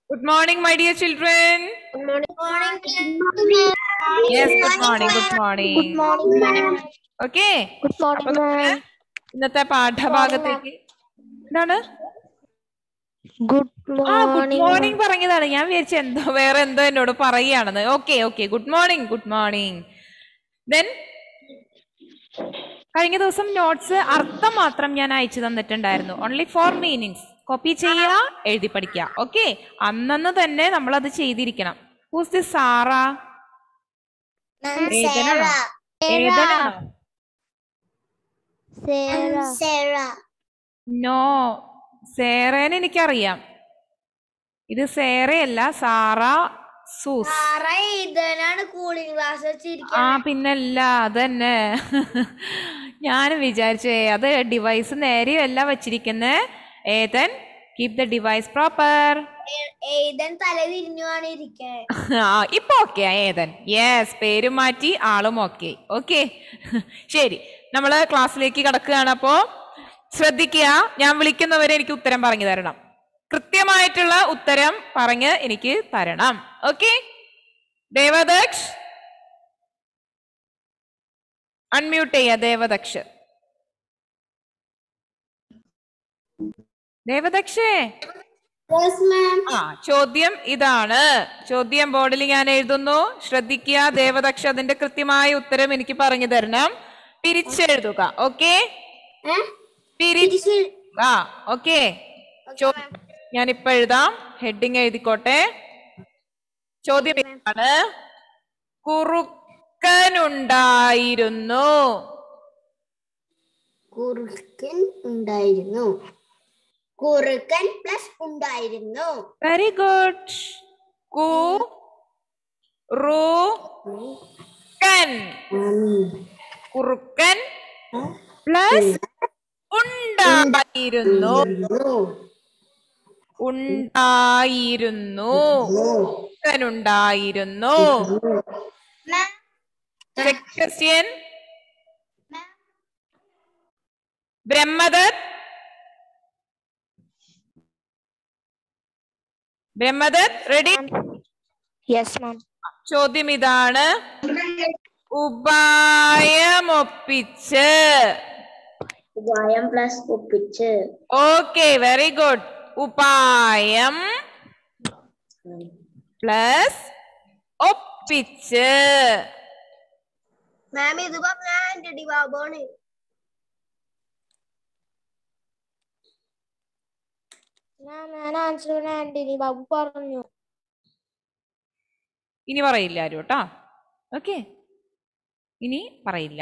Good morning, my dear children. Good morning. Yes, good morning, good morning. Good morning, ma'am. Okay. Good morning, അപ്പൊ നമുക്ക് ma'am. ഇന്നത്തെ പാഠഭാഗത്തേക്ക് എന്താണ് Good ആ good morning. Morning പറഞ്ഞതാണ് ഞാൻ വിചാരിച്ചു എന്തോ വേറെ എന്തോ എന്നോട് പറയുകയാണെന്ന് okay okay good morning good morning then കഴിഞ്ഞ ദിവസം നോട്ട്സ് അർത്ഥം മാത്രം ഞാൻ അയച്ചു തന്നിട്ടുണ്ടായിരുന്നു ഓൺലി ഫോർ മീനിങ്സ് കോപ്പി ചെയ്യുക എഴുതി പഠിക്കുക ഓക്കെ അന്നന്ന് തന്നെ നമ്മൾ അത് ചെയ്തിരിക്കണം ഹൂസ് ദി സാറ Ma'am, ഏതനാണോ Sarah. ഏതനാണോ Sarah. Sarah. നോ സേറേനെ എനിക്കറിയാം ഇത് സേറയല്ല സാറ സൂസ് സാറ ഇതനാണ് കൂളിംഗ് ഗ്ലാസ് ആ വെച്ചിരിക്കുന്നത് പിന്നല്ല അതന്നെ ഞാനും വിചാരിച്ചേ അത് ഡിവൈസ് നേരെയല്ല വച്ചിരിക്കുന്നത് Ethan keep the device proper Ethan തല തിരിഞ്ഞുമാണ് ഇരിക്കുന്നത് ആ ഇപ്പൊ ഓക്കെ ഏതൻ യെസ് പേര് മാറ്റി ആളും ഓക്കെ ഓക്കെ ശരി നമ്മള് ക്ലാസ്സിലേക്ക് കടക്കുകയാണ് അപ്പോ ശ്രദ്ധിക്കുക ഞാൻ വിളിക്കുന്നവരെ എനിക്ക് ഉത്തരം പറഞ്ഞു തരണം കൃത്യമായിട്ടുള്ള ഉത്തരം പറഞ്ഞ് എനിക്ക് തരണം ഓക്കെ ദേവദക്ഷ് അൺമ്യൂട്ട് ചെയ്യ ദേവദക്ഷ് ദേവദക്ഷേ ആ ചോദ്യം ഇതാണ് ചോദ്യം ബോർഡിൽ ഞാൻ എഴുതുന്നു ശ്രദ്ധിക്കുക ദേവദക്ഷ അതിന്റെ കൃത്യമായ ഉത്തരം എനിക്ക് പറഞ്ഞു തരണം പിരിച്ചെഴുതുക ഓക്കെ പിരിച്ച് ആ ഓക്കെ ഞാൻ ഇപ്പൊ എഴുതാം ഹെഡിങ് എഴുതിക്കോട്ടെ ചോദ്യം ഇതാണ് കുറുക്കനുണ്ടായിരുന്നു കുറുക്കൻ ഉണ്ടായിരുന്നു കുറുക്കൻ പ്ലസ് ഉണ്ടായിരുന്നു വെരി ഗുഡ് കു റു കൻ കുറുക്കൻ പ്ലസ് ഉണ്ടായിരുന്നു ഉണ്ടായിരുന്നു കുറുക്കനുണ്ടായിരുന്നു question Brahmadath Brahmadath ready yes ma'am ചോദ്യം ഇതാണ് ഉപായമൊപ്പിച്ച് ഉപായം പ്ലസ് ഒപ്പിച്ച് ഓക്കെ വെരി ഗുഡ് ഉപായം പ്ലസ് ഒപ്പിച്ച് മാം ഇത് പറഞ്ഞാൽ ആന്റണി ബാബുവാണ് ഞാൻ ആൻസർ ആന്റണി ബാബു പറഞ്ഞു ഇനി പറയില്ല ആരും കേട്ടോ ഓക്കെ ഇനി പറയില്ല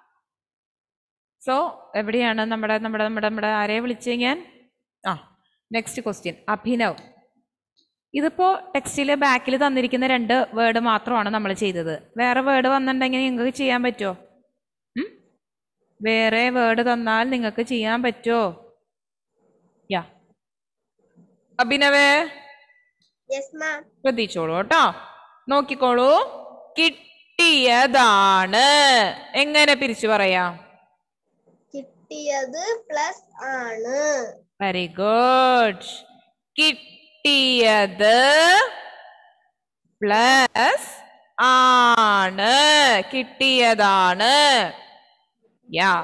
സോ എവിടെയാണ് നമ്മുടെ നമ്മുടെ നമ്മുടെ നമ്മുടെ ആരെ വിളിച്ച് ഞാൻ ആ നെക്സ്റ്റ് ക്വസ്റ്റ്യൻ അഭിനവ് ഇതിപ്പോ ടെക്സ്റ്റിൽ ബാക്കിൽ തന്നിരിക്കുന്ന രണ്ട് വേർഡ് മാത്രമാണ് നമ്മൾ ചെയ്തത് വേറെ വേർഡ് വന്നിട്ടുണ്ടെങ്കിൽ നിങ്ങൾക്ക് ചെയ്യാൻ പറ്റുമോ ഉം? വേറെ വേർഡ് തന്നാൽ നിങ്ങൾക്ക് ചെയ്യാൻ പറ്റുമോ യാ അഭിനവേ യെസ് മാം ശ്രദ്ധിച്ചോളൂ കേട്ടോ നോക്കിക്കോളൂ കിട്ടിയതാണ് എങ്ങനെ പിരിച്ചു പറയാം കിട്ടിയത് പ്ലസ് ആണ് വെരി ഗുഡ് കിട്ടിയത് പ്ലസ് ആണ് കിട്ടിയതാണ് yeah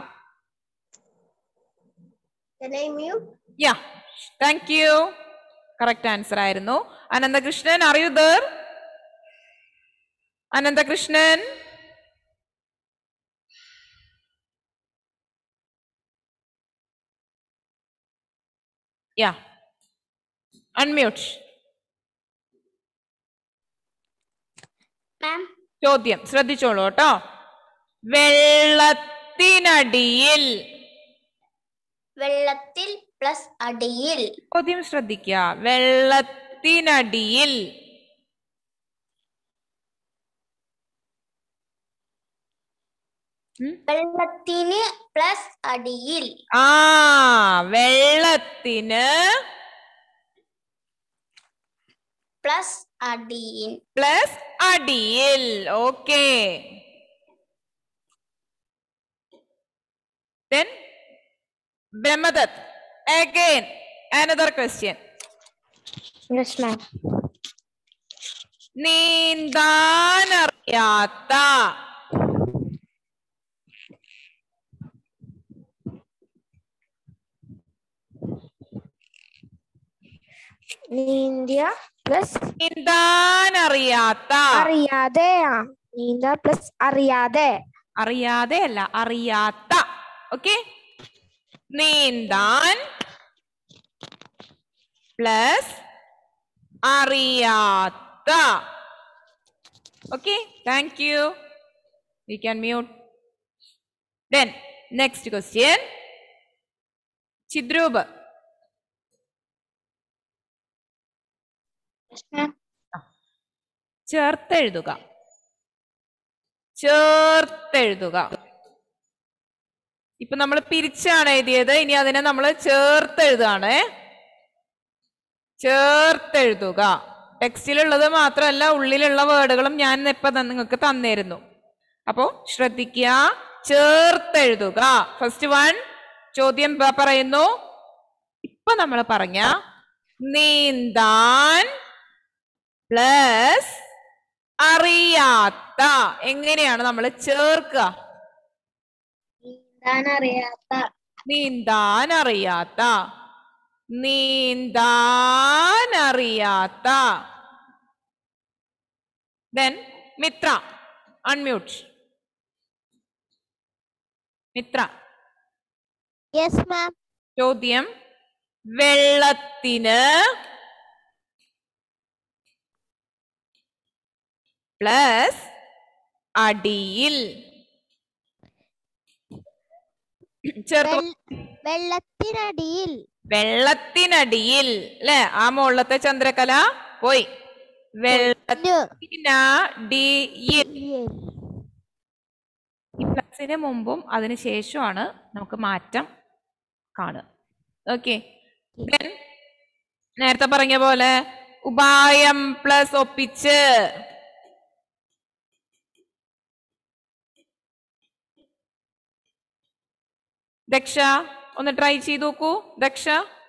Can I mute? Yeah thank you correct answer ആയിരുന്നു അനന്തകൃഷ്ണൻ അറിയൂ there Ananthakrishnan yeah unmute Ma'am. ചോദ്യം ശ്രദ്ധിച്ചോളൂ കേട്ടോ വെള്ളത്തിനടിയിൽ വെള്ളത്തിൽ പ്ലസ് അടിയിൽ ചോദ്യം ശ്രദ്ധിക്കുക വെള്ളത്തിനടിയിൽ ഉം? വെള്ളത്തിന് പ്ലസ് അടിയിൽ ആ വെള്ളത്തിന് പ്ലസ് അടിയിൽ പ്ലസ് അടിയിൽ okay then brahmadat again another question yes ma'am നീന്താനറിയാത്ത നീന്തിയ പ്ലസ് നീന്താനറിയാത്ത അറിയാതെ ആ നീന്ത പ്ലസ് അറിയാതെ അറിയാതെ അല്ല അറിയാത്ത ഓക്കെ നീന്താൻ പ്ലസ് അറിയാത്ത okay thank you we can mute then next question Chidroop ചേർത്തെഴുതുക ചേർത്തെഴുതുക ഇപ്പൊ നമ്മൾ പിരിച്ചാണ് എഴുതിയത് ഇനി അതിനെ നമ്മൾ ചേർത്തെഴുതാണ് ചേർത്തെഴുതുക ടെക്സ്റ്റിലുള്ളത് മാത്രമല്ല ഉള്ളിലുള്ള വേർഡുകളും ഞാൻ ഇപ്പൊ നിങ്ങൾക്ക് തന്നിരുന്നു അപ്പോ ശ്രദ്ധിക്കുക ചേർത്തെഴുതുക ഫസ്റ്റ് വൺ ചോദ്യം പ- പറയുന്നു ഇപ്പൊ നമ്മൾ പറഞ്ഞ നീന്താൻ പ്ലസ് അറിയാത്ത എങ്ങനെയാണ് നമ്മൾ ചേർക്കുക നീന്താൻ അറിയാത്ത നീന്താൻ അറിയാത്ത നീന്താൻ അറിയാത്ത then Mitra unmute Mitra yes ma'am ചോദ്യം വെള്ളത്തിന് പ്ലസ് അടിയിൽ ചേർത്തു വെള്ളത്തിനടിയിൽ വെള്ളത്തിനടിയിൽ അല്ലെ ആ മുകളിലത്തെ ചന്ദ്രകല പോയി വെള്ളത്തിനടിയിൽ ഈ പ്ലസിന് മുമ്പും അതിന് ശേഷമാണ് നമുക്ക് മാറ്റം കാണുക ഓക്കെ നേരത്തെ പറഞ്ഞ പോലെ ഉപായം പ്ലസ് ഒപ്പിച്ച് ദക്ഷ ഒന്ന് ട്രൈ ചെയ്ത് നോക്കൂ ദക്ഷ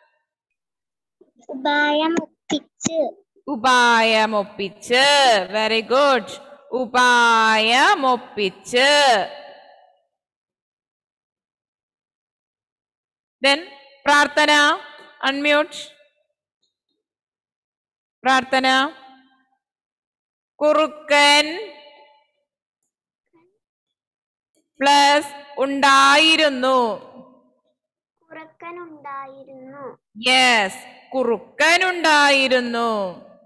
ഉപായം ഒപ്പിച്ച് ഉപായമൊപ്പിച്ച് വെരി ഗുഡ് ഉപായമൊപ്പിച്ച് ദെൻ പ്രാർത്ഥന അൺമ്യൂട്ട് പ്രാർത്ഥന കുറുക്കൻ പ്ലസ് ഉണ്ടായിരുന്നു കുറുക്കനുണ്ടായിരുന്നു യെസ് കുറുക്കനുണ്ടായിരുന്നു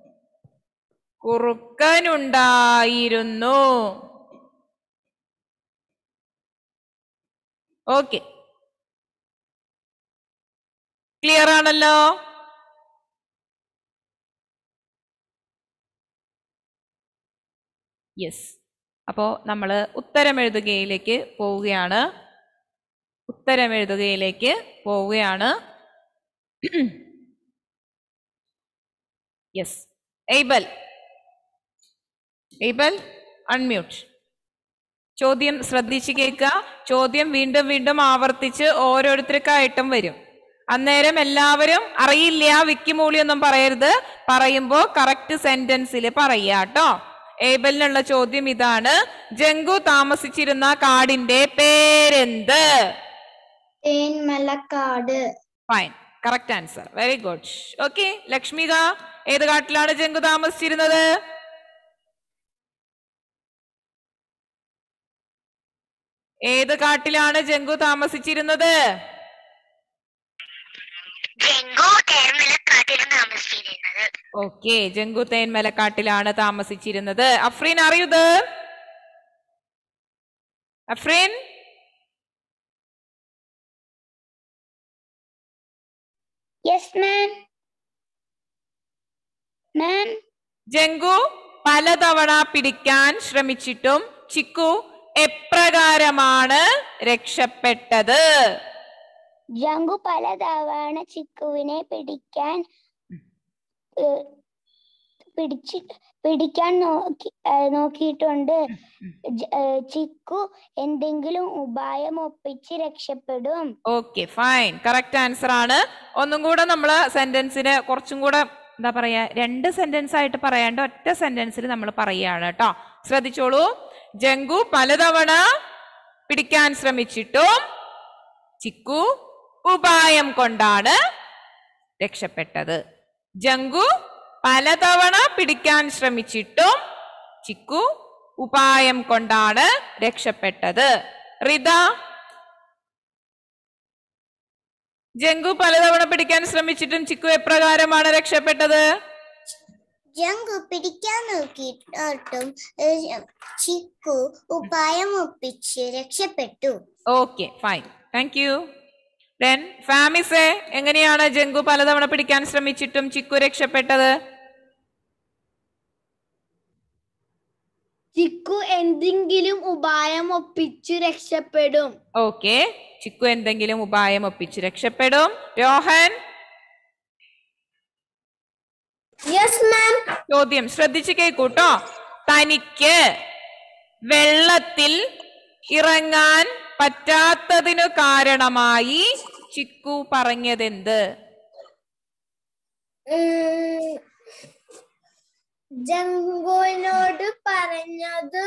കുറുക്കനുണ്ടായിരുന്നു ഓക്കെ ക്ലിയർ ആണല്ലോ യെസ് അപ്പോൾ നമ്മൾ ഉത്തരമെഴുതുകയിലേക്ക് പോവുകയാണ് ഉത്തരമെഴുതുകയിലേക്ക് പോവുകയാണ് യെസ് എയ്ബൽ എയ്ബൽ അൺമ്യൂട്ട് ചോദ്യം ശ്രദ്ധിച്ച് കേൾക്കുക ചോദ്യം വീണ്ടും വീണ്ടും ആവർത്തിച്ച് ഓരോരുത്തർക്കായിട്ടും വരും അന്നേരം എല്ലാവരും അറിയില്ല വിക്കിമൂളി ഒന്നും പറയരുത് പറയുമ്പോ കറക്റ്റ് സെന്റൻസിൽ പറയുക കേട്ടോ ഏബലിനുള്ള ചോദ്യം ഇതാണ് ജങ്കു താമസിച്ചിരുന്ന കാടിന്റെ പേരെന്ത് തേൻമലക്കാട് fine correct answer very good okay Lakshmika ഏത് കാട്ടിലാണ് ജങ്കു താമസിച്ചിരുന്നത് ഏത് കാട്ടിലാണ് ജങ്കു താമസിച്ചിരുന്നത് ജങ്കു തേൻമലക്കാട്ടിലും താമസിച്ചിരുന്നത് ഓക്കെ ജങ്കു തേൻമലക്കാട്ടിലാണ് താമസിച്ചിരുന്നത് അഫ്രീൻ അറിയത് അഫ്രീൻ യെസ് മാം മാം ജങ്കു പലതവണ പിടിക്കാൻ ശ്രമിച്ചിട്ടും ചിക്കു എപ്രകാരമാണ് രക്ഷപ്പെട്ടത് ജങ്കു പലതവണ ചിക്കുവിനെ പിടിക്കാൻ ഏഹ്, പിടിച്ച് പിടിക്കാൻ നോക്കി ഏഹ്, നോക്കിയിട്ടുണ്ട് ജ- ഏഹ്, ചിക്കു എന്തെങ്കിലും ഉപായം ഒപ്പിച്ച് രക്ഷപ്പെടും ഓക്കെ ഫൈൻ കറക്റ്റ് ആൻസർ ആണ് ഒന്നും കൂടെ നമ്മൾ സെന്റൻസിന് കുറച്ചും കൂടെ എന്താ പറയാ രണ്ട് സെന്റൻസ് ആയിട്ട് പറയാണ്ട് ഒറ്റ സെന്റൻസിൽ നമ്മൾ പറയുകയാണ് കേട്ടോ ശ്രദ്ധിച്ചോളൂ ജങ്കു പലതവണ പിടിക്കാൻ ശ്രമിച്ചിട്ടും ചിക്കു ഉപായം കൊണ്ടാണ് രക്ഷപ്പെട്ടത് ജങ്കു പലതവണ പിടിക്കാൻ ശ്രമിച്ചിട്ടും ചിക്കു ഉപായം കൊണ്ടാണ് രക്ഷപ്പെട്ടത് റിത ജങ്കു പലതവണ പിടിക്കാൻ ശ്രമിച്ചിട്ടും ചിക്കു എപ്രകാരമാണ് രക്ഷപ്പെട്ടത് ജങ്കു പിടിക്കാൻ നോക്കിയിട്ടും ഏഹ്, ചിക്കു ഉപായം ഒപ്പിച്ച് രക്ഷപ്പെട്ടു okay fine thank you then ഫാമിസെ എങ്ങനെയാണ് ജങ്കു പലതവണ പിടിക്കാൻ ശ്രമിച്ചിട്ടും ചിക്കു രക്ഷപ്പെട്ടത് ചിക്കു എന്തെങ്കിലും ഉപായം ഒപ്പിച്ചു രക്ഷപ്പെടും ഓക്കെ ചിക്കു എന്തെങ്കിലും ഉപായം ഒപ്പിച്ച് രക്ഷപ്പെടും രോഹൻ യെസ് മാം ചോദ്യം ശ്രദ്ധിച്ച് കേൾക്കൂട്ടോ തനിക്ക് വെള്ളത്തിൽ ഇറങ്ങാൻ പറ്റാത്തതിനു കാരണമായി ചിക്കു പറഞ്ഞതെന്ത് ജങ്കുവിനോട് പറഞ്ഞത്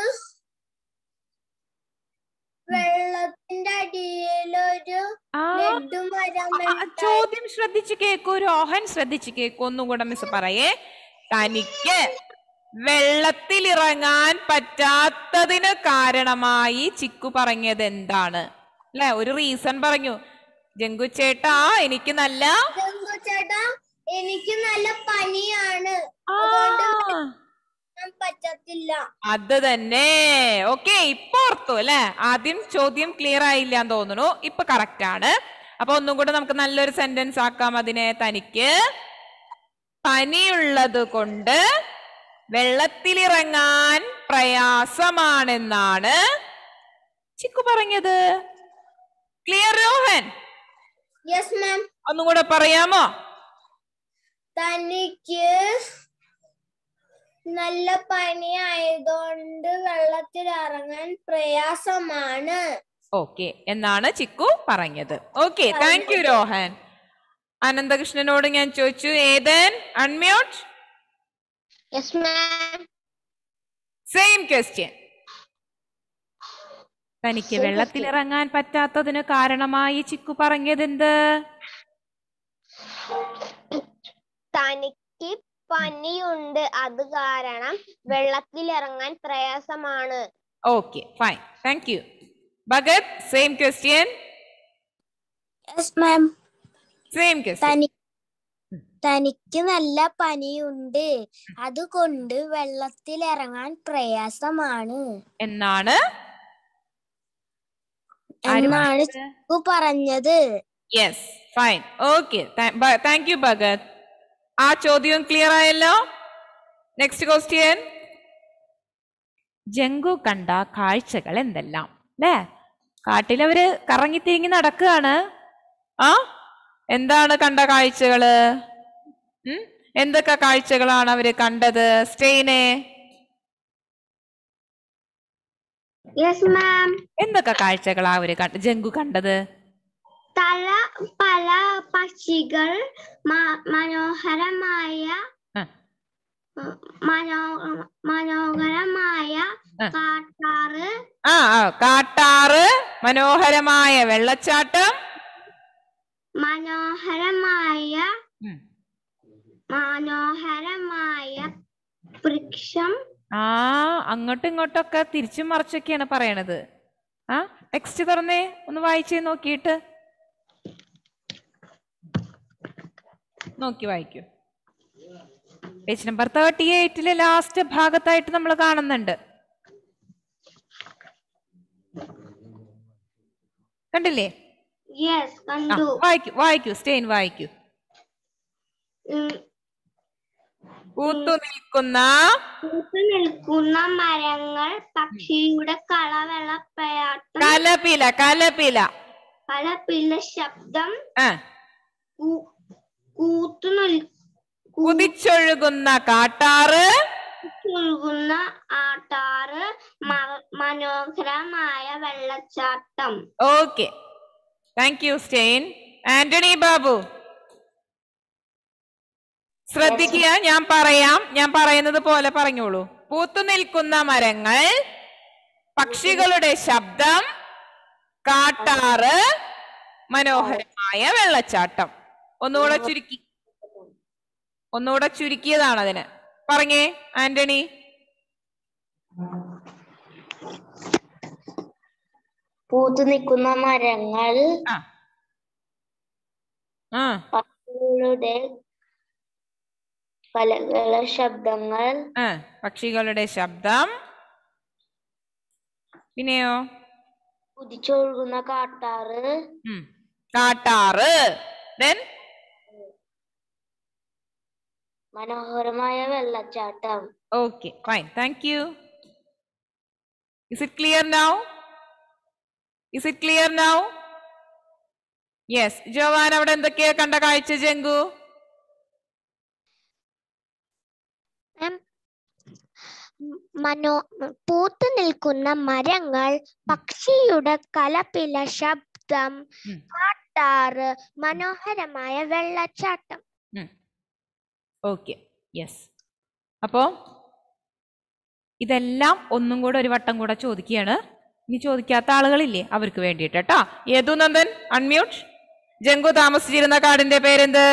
വെള്ളത്തിന്റെ അടിയിലൊരു ആ ലഡുമരം ആ, ആ, ചോദ്യം ശ്രദ്ധിച്ച് കേക്കൂ രോഹൻ ശ്രദ്ധിച്ച് കേക്കൂ ഒന്നും കൂടെ മിസ് പറയേ തനിക്ക് വെള്ളത്തിൽ ഇറങ്ങാൻ പറ്റാത്തതിന് കാരണമായി ചിക്കു പറഞ്ഞത് എന്താണ് അല്ലെ ഒരു റീസൺ പറഞ്ഞു ജങ്കു ചേട്ടാ എനിക്ക് നല്ല ജങ്കു ചേട്ടാ എനിക്ക് നല്ല പനിയാണ് ആ, ഞാൻ പറ്റത്തില്ല അത് തന്നെ ഓക്കെ ഇപ്പൊ ഓർത്തു അല്ലെ ആദ്യം ചോദ്യം ക്ലിയർ ആയില്ല എന്ന് തോന്നുന്നു ഇപ്പൊ കറക്റ്റ് ആണ് അപ്പൊ ഒന്നും കൂടെ നമുക്ക് നല്ലൊരു സെന്റൻസ് ആക്കാം അതിനെ തനിക്ക് പനിയുള്ളത് കൊണ്ട് വെള്ളത്തിലിറങ്ങാൻ പ്രയാസമാണെന്നാണ് ചിക്കു പറഞ്ഞത് ക്ലിയർ രോഹൻ യെസ് മാം ഒന്നും കൂടെ പറയാമോ തനിക്ക് നല്ല പനി ആയതുകൊണ്ട് വെള്ളത്തിൽ ഇറങ്ങാൻ പ്രയാസമാണ് ഓക്കെ എന്നാണ് ചിക്കു പറഞ്ഞത് ഓക്കെ താങ്ക് യു രോഹൻ അനന്തകൃഷ്ണനോട് ഞാൻ ചോദിച്ചു Ethan unmute yes ma'am same question തനിക്ക് വെള്ളത്തിൽ ഇറങ്ങാൻ പറ്റാത്തതിന് കാരണമായി ചിക്കു പറഞ്ഞതെന്ത് തനിക്ക് പനിയുണ്ട് അത് കാരണം വെള്ളത്തിൽ ഇറങ്ങാൻ പ്രയാസമാണ് okay fine thank you Bhagath same question yes ma'am same question തനി തനിക്ക് നല്ല പനിയുണ്ട് അതുകൊണ്ട് വെള്ളത്തിൽ ഇറങ്ങാൻ പ്രയാസമാണ് എന്നാണ് ആര് എന്നാണ് പറഞ്ഞത്? ചിക്കു പറഞ്ഞത് yes fine okay thank you Bhagath ആ ചോദ്യം ക്ലിയർ ആയല്ലോ നെക്സ്റ്റ് ക്വസ്റ്റ്യൻ ജങ്കു കണ്ട കാഴ്ചകൾ എന്തെല്ലാം അല്ലേ കാട്ടിലവര് കറങ്ങി തിരിങ്ങി നടക്കുകയാണ് ആ എന്താണ് കണ്ട കാഴ്ചകള് ഉം? എന്തൊക്കെ കാഴ്ചകളാണ് അവര് കണ്ടത് സ്റ്റെയിനെ യെസ് മാം എന്തൊക്കെ കാഴ്ചകളാ അവര് കണ്ട ജങ്കു കണ്ടത് തല പല പക്ഷികൾ മ- മനോഹരമായ ആ. ഉം, മനോ മനോഹരമായ ആ. കാട്ടാറ് ആ ആ, കാട്ടാറ് മനോഹരമായ വെള്ളച്ചാട്ടം മനോഹരമായ ഉം. മനോഹരമായ വൃക്ഷം ആ അങ്ങോട്ടും ഇങ്ങോട്ടൊക്കെ തിരിച്ചും മറിച്ചൊക്കെയാണ് പറയണത് ആ ടെക്സ്റ്റ് തുറന്നേ ഒന്ന് വായിച്ചേ നോക്കിയിട്ട് നോക്കി വായിക്കൂ പേജ് നമ്പർ തേർട്ടി എയ്റ്റിലെ ലാസ്റ്റ് ഭാഗത്തായിട്ട് നമ്മൾ കാണുന്നുണ്ട് കണ്ടില്ലേ യെസ് ആ, കണ്ടു വായിക്കൂ വായിക്കൂ സ്റ്റെയിൻ വായിക്കൂ ഉം, പൂത്തു നിൽക്കുന്ന പൂത്തു നിൽക്കുന്ന മരങ്ങൾ പക്ഷിയുടെ കളവെള്ളപ്പയാട്ടം കലപില കലപില കലപില ശബ്ദം ആ കൂ- കൂത്തു നിൽ കുതിച്ചൊഴുകുന്ന കാട്ടാറ് ഒഴുകുന്ന ആട്ടാറ് മ- മനോഹരമായ വെള്ളച്ചാട്ടം okay thank you Stein Antony Babu ശ്രദ്ധിക്കുക ഞാൻ പറയാം ഞാൻ പറയുന്നത് പോലെ പറഞ്ഞോളൂ പൂത്തു നിൽക്കുന്ന മരങ്ങൾ പക്ഷികളുടെ ശബ്ദം കാട്ടാറ് മനോഹരമായ വെള്ളച്ചാട്ടം ഒന്നുകൂടെ ചുരുക്കി ഒന്നുകൂടെ ചുരുക്കിയതാണ് അതിന് പറഞ്ഞേ ആന്റണി പൂത്തു നിൽക്കുന്ന മരങ്ങൾ ആ ആ പക്ഷികളുടെ കലകള ശബ്ദങ്ങൾ ആ പക്ഷികളുടെ ശബ്ദം പിന്നെയോ കുതിച്ചൊഴുകുന്ന കാട്ടാറ് ഉം. കാട്ടാറ് then മനോഹരമായ വെള്ളച്ചാട്ടം okay fine thank you is it clear now is it clear now yes Joan അവിടെ എന്തൊക്കെയാ കണ്ട കാഴ്ച ജങ്കു മനോ പൂത്തു നിൽക്കുന്ന മരങ്ങൾ പക്ഷിയുടെ കലപില ശബ്ദം ഉം. കാട്ടാറ് മനോഹരമായ വെള്ളച്ചാട്ടം ഓക്കെ യെസ് അപ്പോ ഇതെല്ലാം ഒന്നും കൂടെ ഒരു വട്ടം കൂടെ ചോദിക്കുകയാണ് ഇനി ചോദിക്കാത്ത ആളുകളില്ലേ അവർക്ക് വേണ്ടിയിട്ട് കേട്ടോ യദു നന്ദൻ അൺമ്യൂട്ട് ജങ്കു താമസിച്ചിരുന്ന കാടിന്റെ പേരെന്ത്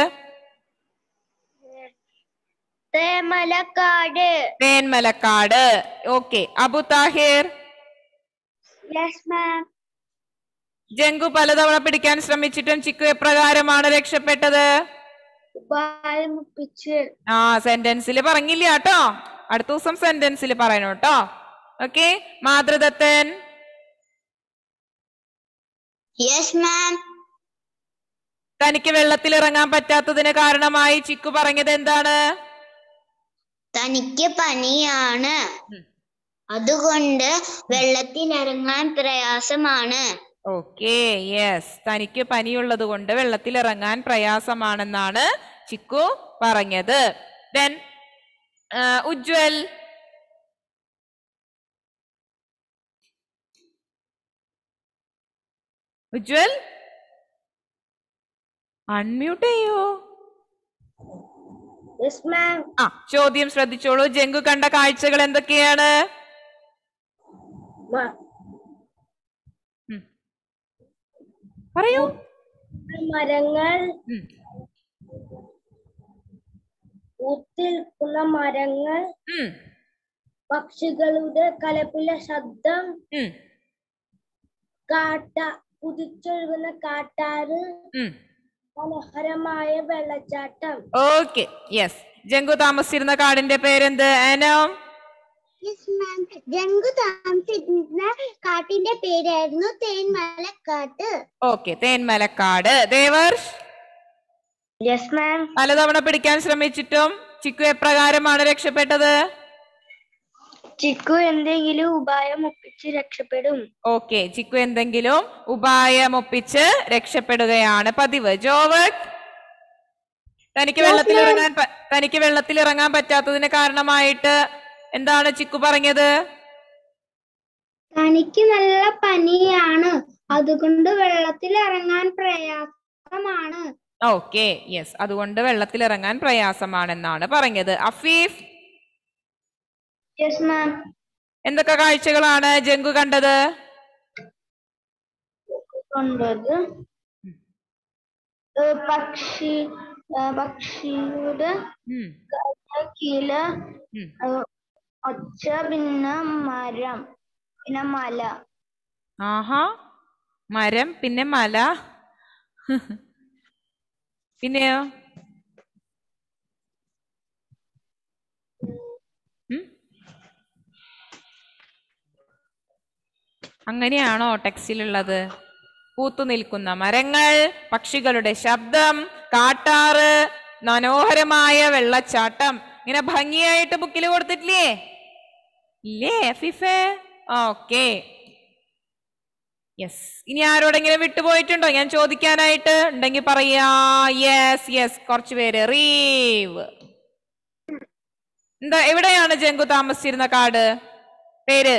തേമലക്കാട് തേന്മലക്കാട് okay Abu Thahir yes ma'am Janku പലതവണ പിടിക്കാൻ ശ്രമിച്ചിട്ടും ചിക്കു എപ്രകാരമാണ് രക്ഷപ്പെട്ടത് മുപ്പിച്ച് ആ സെന്റൻസിൽ പറഞ്ഞില്ല കേട്ടോ അടുത്ത ദിവസം സെന്റൻസിൽ പറയണം കേട്ടോ ഓക്കെ മാതൃദത്തൻ യെസ് മാം തനിക്ക് വെള്ളത്തിൽ ഇറങ്ങാൻ പറ്റാത്തതിന് കാരണമായി ചിക്കു പറഞ്ഞത് എന്താണ് തനിക്ക് പനിയാണ് ഉം. അതുകൊണ്ട് വെള്ളത്തിലിറങ്ങാൻ പ്രയാസമാണ് ഓക്കെ യെസ് തനിക്ക് പനിയുള്ളത് കൊണ്ട് വെള്ളത്തിൽ ഇറങ്ങാൻ പ്രയാസമാണെന്നാണ് ചിക്കു പറഞ്ഞത് ദെൻ ഉജ്വൽ ഉജ്വൽ അൺമ്യൂട്ട് ചെയ്യോ യെസ് മാം ആ ചോദ്യം ശ്രദ്ധിച്ചോളൂ ജങ്കു കണ്ട കാഴ്ചകൾ എന്തൊക്കെയാണ് ഉം. പറയൂ മരങ്ങൾ ഉം. പൂത്തിൽക്കുന്ന മരങ്ങൾ ഉം. പക്ഷികളുടെ കലപ്പില ശബ്ദം ഉം. കാട്ട കുതിച്ചൊഴുകുന്ന കാട്ടാറ് ഉം. മനോഹരമായ വെള്ളച്ചാട്ടം ഓക്കെ യെസ് ജങ്കു താമസിച്ചിരുന്ന കാടിന്റെ പേരെന്ത് ആനോ ജങ്കു താമസിക്കുന്ന കാട്ടിന്റെ പേരായിരുന്നു തേൻമലക്കാട്ട് ഓക്കെ തേന്മലക്കാട് ദേവർഷ് യെസ് മാം പലതവണ പിടിക്കാൻ ശ്രമിച്ചിട്ടും ചിക്കു എപ്രകാരമാണ് രക്ഷപ്പെട്ടത് ചിക്കു എന്തെങ്കിലും ഉപായം ഒപ്പിച്ച് രക്ഷപ്പെടും ഓക്കെ ചിക്കു എന്തെങ്കിലും ഉപായം ഒപ്പിച്ച് രക്ഷപ്പെടുകയാണ് പതിവ് ജോവക് തനിക്ക് വെള്ളത്തിൽ ഇറങ്ങാൻ പ- തനിക്ക് വെള്ളത്തിൽ ഇറങ്ങാൻ പറ്റാത്തതിന് കാരണമായിട്ട് എന്താണ് ചിക്കു പറഞ്ഞത് തനിക്ക് നല്ല പനിയാണ് അതുകൊണ്ട് വെള്ളത്തിൽ ഇറങ്ങാൻ പ്രയാസമാണ് ഓക്കെ യെസ് അതുകൊണ്ട് വെള്ളത്തിൽ ഇറങ്ങാൻ പ്രയാസമാണെന്നാണ് പറഞ്ഞത് അഫീഫ് യെസ് മാം എന്തൊക്കെ കാഴ്ചകളാണ് ജങ്കു കണ്ടത് കൊണ്ടത് ഏ, പക്ഷി ഏ, പക്ഷിയുടെ ഉം, കീല ഉം. ഏ, ഒച്ച പിന്നെ മരം പിന്നെ മല ആഹാ മരം പിന്നെ മല പിന്നെയോ ഉം? അങ്ങനെയാണോ ടെക്സ്റ്റിലുള്ളത് പൂത്തു നിൽക്കുന്ന മരങ്ങൾ പക്ഷികളുടെ ശബ്ദം കാട്ടാറ് മനോഹരമായ വെള്ളച്ചാട്ടം ഇങ്ങനെ ഭംഗിയായിട്ട് ബുക്കിൽ കൊടുത്തിട്ടില്ലേ ഇല്ലേ ഫിഫേ ഓക്കെ യെസ് ഇനി ആരോടെങ്കിലും വിട്ടുപോയിട്ടുണ്ടോ ഞാൻ ചോദിക്കാനായിട്ട് ഉണ്ടെങ്കിൽ പറയാ യെസ് യെസ് കുറച്ചു പേര് റീവ് എന്താ എവിടെയാണ് ജങ്കു താമസിച്ചിരുന്ന കാട് പേര്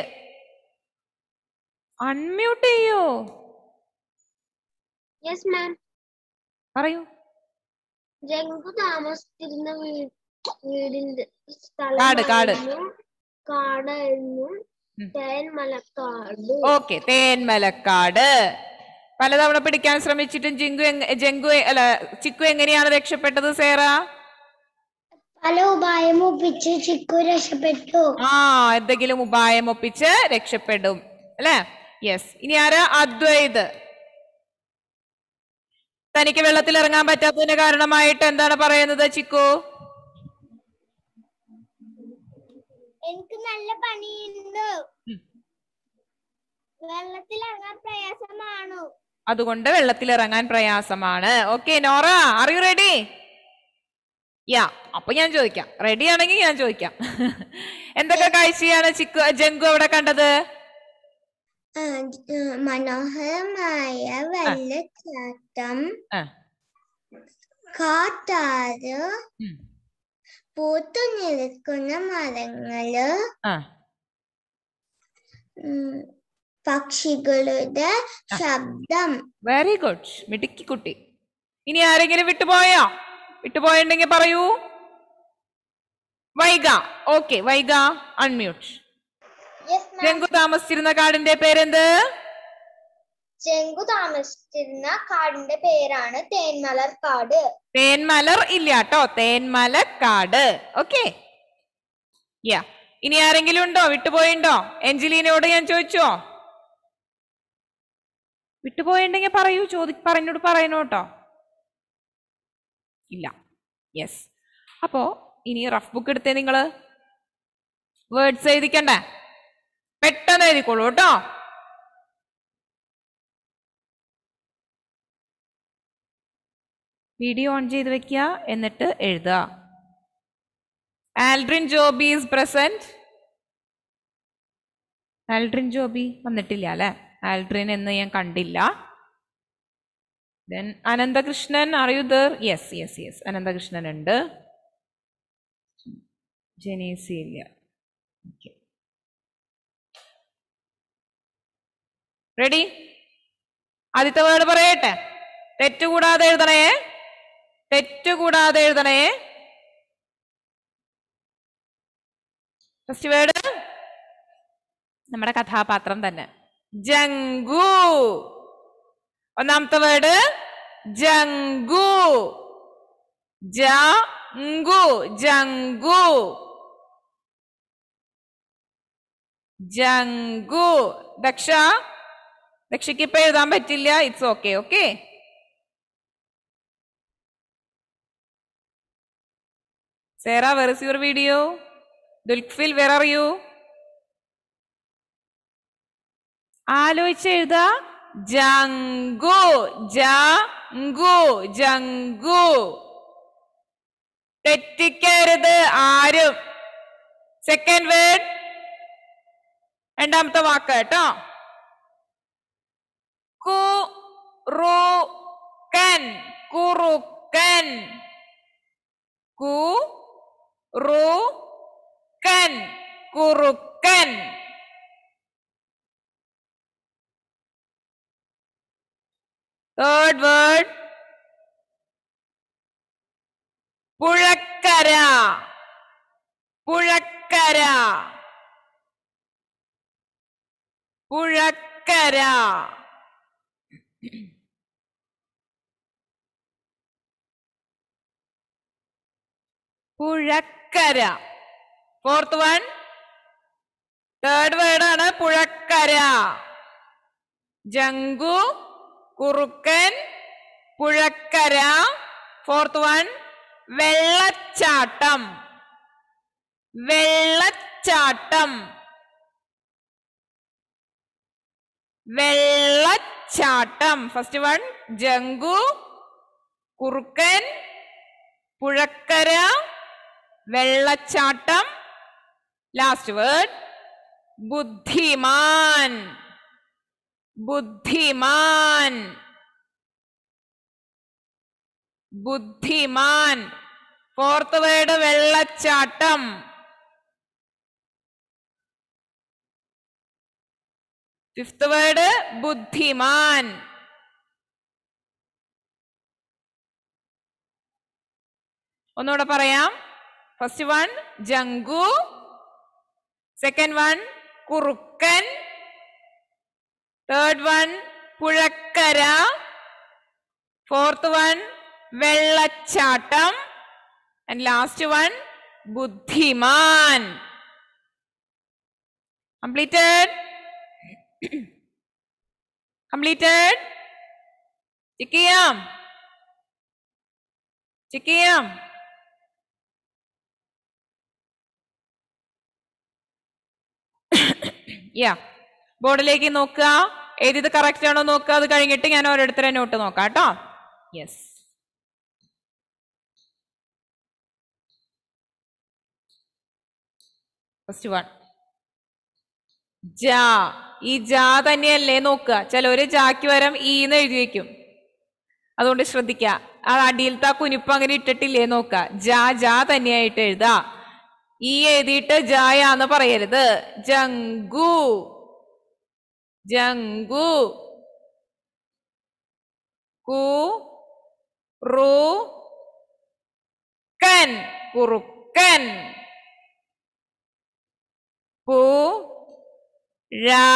അൺമ്യൂട്ട് ചെയ്യോ യെസ് മാം പറയൂ ജങ്കു താമസിച്ചിരുന്ന വീ- വീടിന്റെ കാട്, കാട്. സ്ഥലമായിരുന്നു കാടായിരുന്നു ഉം. തേൻമലക്കാട് ഓക്കെ തേന്മലക്കാട് പലതവണ പിടിക്കാൻ ശ്രമിച്ചിട്ടും ജിങ്കു എങ്- ജങ്കു എ- അല്ല ചിക്കു എങ്ങനെയാണ് രക്ഷപ്പെട്ടത് സേറ പല ഉപായം ഒപ്പിച്ച് ചിക്കു രക്ഷപ്പെട്ടു ആ എന്തെങ്കിലും ഉപായം ഒപ്പിച്ച് രക്ഷപ്പെടും അല്ലേ യെസ് ഇനി ആരാ അദ്വൈത് തനിക്ക് വെള്ളത്തിൽ ഇറങ്ങാൻ പറ്റാത്തതിന് കാരണമായിട്ട് എന്താണ് പറയുന്നത് ചിക്കു എനിക്ക് നല്ല പണിയുണ്ട് ഉം. വെള്ളത്തിൽ ഇറങ്ങാൻ പ്രയാസമാണു അതുകൊണ്ട് വെള്ളത്തിൽ ഇറങ്ങാൻ പ്രയാസമാണ് okay Nora are you ready yeah അപ്പൊ ഞാൻ ചോദിക്കാം റെഡി ആണെങ്കിൽ ഞാൻ ചോദിക്കാം എന്തൊക്കെ കാഴ്ചയാണ് ചിക്കു ജങ്കു അവിടെ കണ്ടത് മനോഹരമായ വെള്ളച്ചാട്ടം ആ. കാട്ടാറ് ഉം. പൂത്തു നിൽക്കുന്ന മരങ്ങള് ആ ഉം, പക്ഷികളുടെ ശബ്ദം വെരി ഗുഡ് മിടുക്കി കുട്ടി ഇനി ആരെങ്കിലും വിട്ടുപോയോ വിട്ടുപോയിട്ടുണ്ടെങ്കിൽ പറയൂ വൈഗ ഓക്കെ വൈഗ അൺമ്യൂട്ട് ജങ്കു താമസിച്ചിരുന്ന കാടിന്റെ പേരെന്ത് ചെങ്കു താമസിച്ചിരുന്ന കാടിന്റെ പേരാണ് തേന്മലർ കാട് തേന്മലർ ഇല്ല കേട്ടോ തേന്മലക്കാട് ഓക്കെ യാ ഇനി ആരെങ്കിലും ഉണ്ടോ വിട്ടുപോയിണ്ടോ എഞ്ചിലീനോട് ഞാൻ ചോദിച്ചോ വിട്ടുപോയിട്ടുണ്ടെങ്കിൽ പറയൂ ചോദി പറഞ്ഞോട് പറയണോ കേട്ടോ ഇല്ല യെസ് അപ്പോ ഇനി റഫ് ബുക്ക് എടുത്തേ നിങ്ങള് വേർഡ്സ് എഴുതിക്കണ്ടേ പെട്ടെന്ന് എഴുതിക്കോളൂ കേട്ടോ വീഡിയോ ഓൺ ചെയ്ത് വെക്കുക എന്നിട്ട് എഴുതുക Aldrin Joby is present Aldrin Joby വന്നിട്ടില്ല അല്ലെ ആൽഡ്രിൻ എന്ന് ഞാൻ കണ്ടില്ല ദെൻ അനന്തകൃഷ്ണൻ അറിയുദർ യെസ് യെസ് യെസ് അനന്തകൃഷ്ണൻ ഉണ്ട് ജനീസി ഇല്ല ഓക്കെ റെഡി ആദ്യത്തെ വേർഡ് പറയട്ടെ തെറ്റ് കൂടാതെ എഴുതണേ തെറ്റ് കൂടാതെ എഴുതണേ ഫസ്റ്റ് വേർഡ് നമ്മുടെ കഥാപാത്രം തന്നെ ജങ്കു ഒന്നാമത്തെ വേർഡ് ജങ്കു ജങ്കു ജങ്കു ജങ്കു ദക്ഷ ദക്ഷയ്ക്ക് ഇപ്പൊ എഴുതാൻ പറ്റില്ല it's okay okay Sera where is your video ദുൽഖിൽ വെർ ആർ യു ആലോചിച്ച് എഴുതാ ജങ്കു ജങ്കു ജങ്കു തെറ്റിക്കരുത് ആരും സെക്കൻഡ് വേർഡ് രണ്ടാമത്തെ വാക്ക് കേട്ടോ കുറുക്കൻ കുറുക്കൻ കുറുക്കൻ കുറുക്കൻ തേർഡ് വേർഡ് പുഴക്കര പുഴക്കര പുഴക്കര പുഴക്കര ഫോർത്ത് വൺ തേർഡ് വേർഡ് ആണ് പുഴക്കര ജങ്കു കുറുക്കൻ പുഴക്കര ഫോർത്ത് വൺ വെള്ളച്ചാട്ടം വെള്ളച്ചാട്ടം വെള്ളച്ചാട്ടം ഫസ്റ്റ് വൺ ജങ്കു കുറുക്കൻ പുഴക്കര വെള്ളച്ചാട്ടം ലാസ്റ്റ് വേർഡ് ബുദ്ധിമാൻ ബുദ്ധിമാൻ ബുദ്ധിമാൻ ഫോർത്ത് വേർഡ് വെള്ളച്ചാട്ടം ഫിഫ്ത്ത് വേർഡ് ബുദ്ധിമാൻ ഒന്നുകൂടെ പറയാം first one Janku second one കുറുക്കൻ തേർഡ് വൺ പുഴക്കര ഫോർത്ത് വൺ വെള്ളച്ചാട്ടം ആൻഡ് ലാസ്റ്റ് വൺ ബുദ്ധിമാൻ കംപ്ലീറ്റഡ് കംപ്ലീറ്റഡ് ചെക്ക് ചെയ്യാം ചെക്ക് ചെയ്യാം യാ ബോർഡിലേക്ക് നോക്കുക ഏത് കറക്റ്റ് ആണോ നോക്കുക അത് കഴിഞ്ഞിട്ട് ഞാൻ ഓരോരുത്തരെ നോട്ട് നോക്കാം കേട്ടോ യെസ് ഫസ്റ്റ് വൺ ജാ ഈ ജാ തന്നെയല്ലേ നോക്കുക ചിലവര് ജാക്ക് വരം ഈന്ന് എഴുതി വെക്കും അതുകൊണ്ട് ശ്രദ്ധിക്കുക ആ അടിയിലത്തെ ആ കുനിപ്പ് അങ്ങനെ ഇട്ടിട്ടില്ലേ നോക്കുക ജാ ജാ തന്നെയായിട്ട് എഴുതാ ഈ എഴുതിയിട്ട് ജായാന്ന് പറയരുത് ജങ്കു ജങ്കു കു റു കൻ കുറുക്കൻ പു ഴ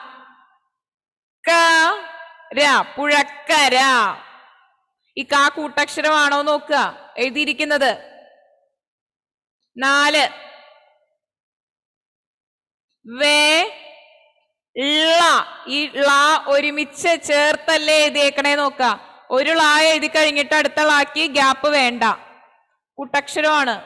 ക ര പുഴക്കര ഈ കാ കൂട്ടക്ഷരമാണോ നോക്കുക എഴുതിയിരിക്കുന്നത് നാല് വേ ള ഈ ള ഒരുമിച്ച് ചേർത്തല്ലേ എഴുതിയേക്കണേ നോക്ക ഒരു ള എഴുതി കഴിഞ്ഞിട്ട് അടുത്ത ളാക്കി ഗ്യാപ്പ് വേണ്ട കൂട്ടക്ഷരമാണ്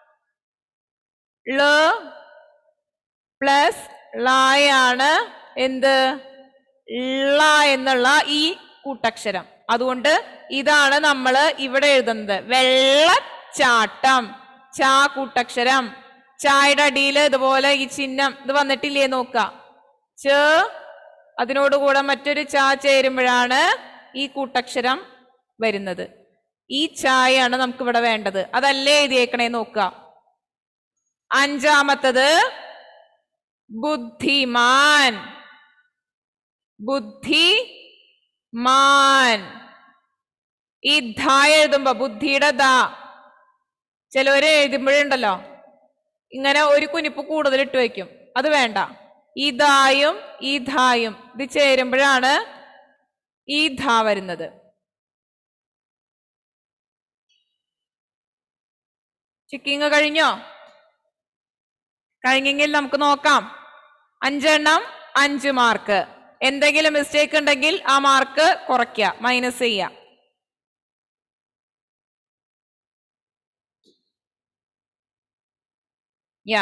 ള പ്ലസ് ളായാണ് എന്ത് ള എന്നുള്ള ഈ കൂട്ടക്ഷരം അതുകൊണ്ട് ഇതാണ് നമ്മൾ ഇവിടെ എഴുതുന്നത് വെള്ളച്ചാട്ടം ചാ കൂട്ടക്ഷരം ചായയുടെ അടിയിൽ ഇതുപോലെ ഈ ചിഹ്നം ഇത് വന്നിട്ടില്ലേ നോക്ക ച അതിനോട് കൂടെ മറ്റൊരു ചാ ചേരുമ്പോഴാണ് ഈ കൂട്ടക്ഷരം വരുന്നത് ഈ ചായയാണ് നമുക്ക് ഇവിടെ വേണ്ടത് അതല്ലേ എഴുതിയേക്കണേ നോക്കുക അഞ്ചാമത്തത് ബുദ്ധിമാൻ ബുദ്ധി മാൻ ഈ ധ എഴുതുമ്പോ ബുദ്ധിയുടെ ദ ചിലവര് എഴുതുമ്പോഴുണ്ടല്ലോ ഇങ്ങനെ ഒരു കുനിപ്പ് കൂടുതൽ ഇട്ട് വെക്കും അത് വേണ്ട ഈ ധായും ഈ ധായും ഇത് ചേരുമ്പോഴാണ് ഈ ധ വരുന്നത് ചെക്കിങ് കഴിഞ്ഞോ കഴിഞ്ഞെങ്കിൽ നമുക്ക് നോക്കാം അഞ്ചെണ്ണം അഞ്ച് മാർക്ക് എന്തെങ്കിലും മിസ്റ്റേക്ക് ഉണ്ടെങ്കിൽ ആ മാർക്ക് കുറയ്ക്കുക മൈനസ് ചെയ്യുക yeah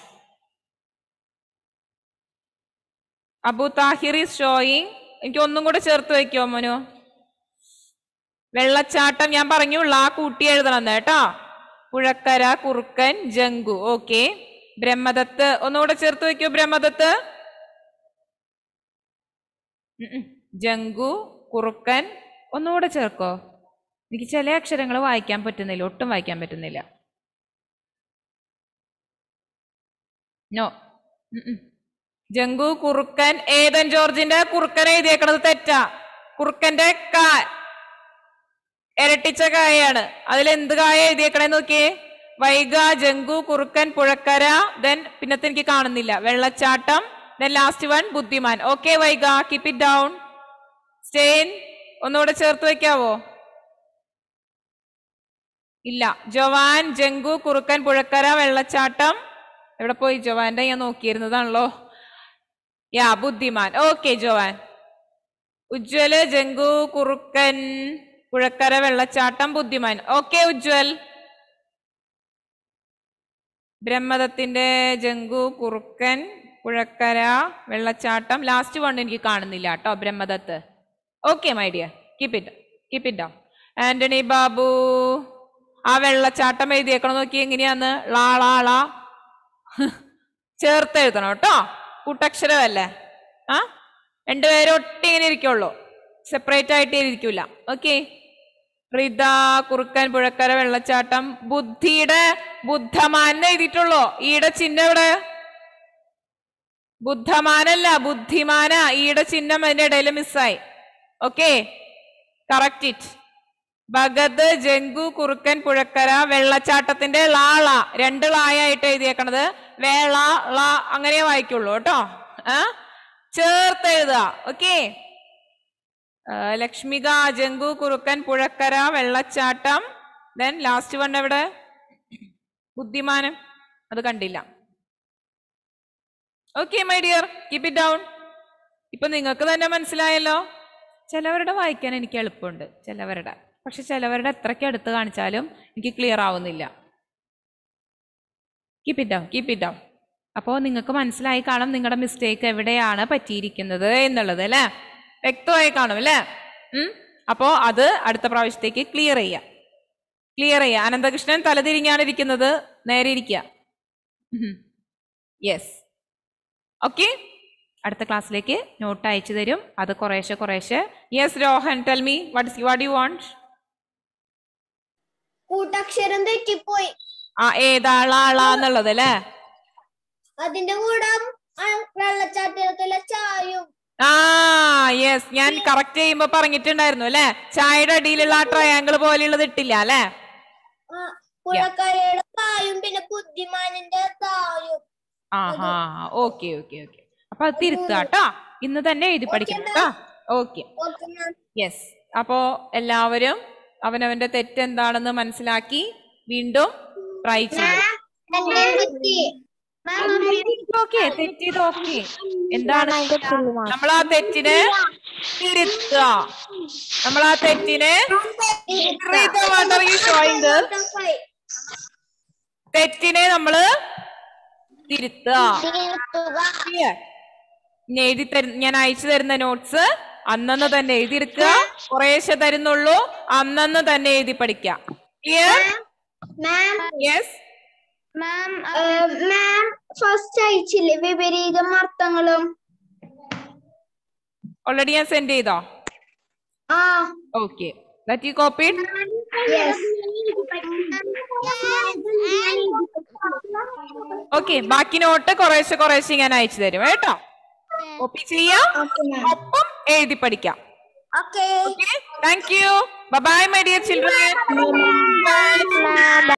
Abu Thahir is showing എനിക്ക് ഒന്നും കൂടെ ചേർത്ത് വെക്കോ മോനു വെള്ളച്ചാട്ടം ഞാൻ പറഞ്ഞു ലാ കൂട്ടി എഴുതണം കേട്ടോ പുഴക്കര കുറുക്കൻ ജങ്കു ഓക്കെ ബ്രഹ്മദത്ത് ഒന്നുകൂടെ ചേർത്ത് വെക്കോ ബ്രഹ്മദത്ത് ഉം ഉം. ജങ്കു കുറുക്കൻ ഒന്നുകൂടെ ചേർക്കോ എനിക്ക് ചില അക്ഷരങ്ങൾ വായിക്കാൻ പറ്റുന്നില്ല ഒട്ടും വായിക്കാൻ പറ്റുന്നില്ല നോ ഉം ഉം. ജങ്കു കുറുക്കൻ ഏതൻ ജോർജിന്റെ കുറുക്കൻ എഴുതിയേക്കണത് തെറ്റാ കുറുക്കന്റെ കാ ഇരട്ടിച്ച കായാണ് അതിൽ എന്ത് കായ എഴുതിയേക്കണേ നോക്കിയേ വൈഗ ജങ്കു കുറുക്കൻ പുഴക്കര ദെൻ പിന്നത്തെ എനിക്ക് കാണുന്നില്ല വെള്ളച്ചാട്ടം ദെൻ ലാസ്റ്റ് വൺ ബുദ്ധിമാൻ okay Vaiga keep it down Stein ഒന്നുകൂടെ ചേർത്ത് വെക്കാവോ ഇല്ല ജവാൻ ജങ്കു കുറുക്കൻ പുഴക്കര വെള്ളച്ചാട്ടം എവിടെ പോയി ജവാന്റെ ഞാൻ നോക്കിയിരുന്നതാണല്ലോ യാ ബുദ്ധിമാൻ ഓക്കെ ജവാൻ ഉജ്വല് ജങ്കു കുറുക്കൻ പുഴക്കര വെള്ളച്ചാട്ടം ബുദ്ധിമാൻ ഓക്കെ ഉജ്വൽ ബ്രഹ്മദത്തിന്റെ ജങ്കു കുറുക്കൻ പുഴക്കര വെള്ളച്ചാട്ടം ലാസ്റ്റ് വൺ എനിക്ക് കാണുന്നില്ല കേട്ടോ Brahmadath okay my dear keep it keep it down Antony Babu ആ വെള്ളച്ചാട്ടം എഴുതിയേക്കണം നോക്കി എങ്ങനെയാന്ന് ളാ ളാ ളാ ചേർത്ത് എഴുതണം കേട്ടോ കൂട്ടക്ഷരമല്ലേ ആ രണ്ടുപേരും ഒട്ടി ഇങ്ങനെ ഇരിക്കുള്ളൂ സെപ്പറേറ്റ് ആയിട്ട് ഇരിക്കൂല ഓക്കെ റിത കുറുക്കൻ പുഴക്കര വെള്ളച്ചാട്ടം ബുദ്ധിയുടെ ബുദ്ധമാൻ എന്ന് എഴുതിയിട്ടുള്ളൂ ഈയുടെ ചിഹ്നം എവിടെ ബുദ്ധമാനല്ല ബുദ്ധിമാന ഈയുടെ ചിഹ്നം അതിന്റെ ഇടയിൽ മിസ്സായി okay correct it Bhagath Janku കുറുക്കൻ പുഴക്കര വെള്ളച്ചാട്ടത്തിന്റെ ലാള രണ്ട് ളായായിട്ട് എഴുതിയേക്കണത് വേള ള അങ്ങനെ വായിക്കുള്ളൂ കേട്ടോ ആ ചേർത്ത് എഴുതുക ഓക്കെ ലക്ഷ്മിക ജങ്കു കുറുക്കൻ പുഴക്കര വെള്ളച്ചാട്ടം ദെൻ ലാസ്റ്റ് വൺ എവിടെ ബുദ്ധിമാനം അത് കണ്ടില്ല okay my dear keep it down ഇപ്പൊ നിങ്ങൾക്ക് തന്നെ മനസ്സിലായല്ലോ ചിലവരുടെ വായിക്കാൻ എനിക്ക് എളുപ്പമുണ്ട് ചിലവരുടെ പക്ഷെ ചിലവരുടെ എത്രയ്ക്ക് അടുത്ത് കാണിച്ചാലും എനിക്ക് ക്ലിയർ ആവുന്നില്ല keep it down keep it down അപ്പോൾ നിങ്ങൾക്ക് മനസ്സിലായി കാണും നിങ്ങളുടെ മിസ്റ്റേക്ക് എവിടെയാണ് പറ്റിയിരിക്കുന്നത് എന്നുള്ളത് അല്ലേ വ്യക്തമായി കാണും അല്ലേ ഉം അപ്പോൾ അത് അടുത്ത പ്രാവശ്യത്തേക്ക് ക്ലിയർ ചെയ്യാം ക്ലിയർ ചെയ്യുക അനന്തകൃഷ്ണൻ തലതിരിഞ്ഞാണ് ഇരിക്കുന്നത് നേരെ ഇരിക്കുക യെസ് ഓക്കെ അടുത്ത ക്ലാസ്സിലേക്ക് നോട്ട് അയച്ചു തരും അത് കുറേശ്ശെ കുറേശ്ശെ yes Rohan tell me what what you want കൂട്ടക്ഷരം തെറ്റിപ്പോയി ആ ഏതാളാളാന്നുള്ളത് അല്ലേ അതിന്റെ കൂടെ വെള്ളച്ചാട്ടത്തിലെ ചായും ആ യെസ് ഞാൻ കറക്റ്റ് ചെയ്യുമ്പോ പറഞ്ഞിട്ടുണ്ടായിരുന്നു അല്ലേ ചായയുടെ അടിയിലുള്ള ആ ട്രയാങ്കിൾ പോലെയുള്ളത് ഇട്ടില്ല അല്ലേ പുഴക്കരയുടെ തായും പിന്നെ ബുദ്ധിമാനിന്റെ തായും ആഹാ ഓക്കെ ഓക്കെ ഓക്കെ അപ്പൊ അത് തിരുത്തുക കേട്ടോ ഇന്ന് തന്നെ എഴുതി പഠിക്കണം കേട്ടോ ഓക്കെ ഓക്കെ മാം യെസ് അപ്പോ എല്ലാവരും അവനവന്റെ തെറ്റ് എന്താണെന്ന് മനസ്സിലാക്കി വീണ്ടും ട്രൈ ചെയ്യും ഓക്കെ തെറ്റിയത് ഓക്കെ എന്താണ് നമ്മൾ ആ തെറ്റിനെ തിരുത്തുക നമ്മൾ ആ തെറ്റിനെ Rita, what are you showing this? തെറ്റിനെ നമ്മള് തിരുത്തുക Clear? ഇനി എഴുതി തരുന്ന ഞാൻ അയച്ചു തരുന്ന നോട്ട്സ് അന്നന്ന് തന്നെ എഴുതിയെടുക്കുക കുറേശ്ശെ തരുന്നുള്ളൂ അന്നന്ന് തന്നെ എഴുതി പഠിക്കുക clear ma'am yes ma'am ma'am first അയച്ചില്ലേ വിപരീതം അർത്ഥങ്ങളും ഓൾറെഡി ഞാൻ സെൻഡ് ചെയ്തോ ആ okay that you copied okay ബാക്കി നോട്ട് കുറേശ്ശെ കുറേശ്ശെ ഞാൻ അയച്ചു തരും കേട്ടോ കോപ്പി ചെയ്യാം ഒപ്പം എഴുതി പഠിക്കാം okay okay thank you bye my dear children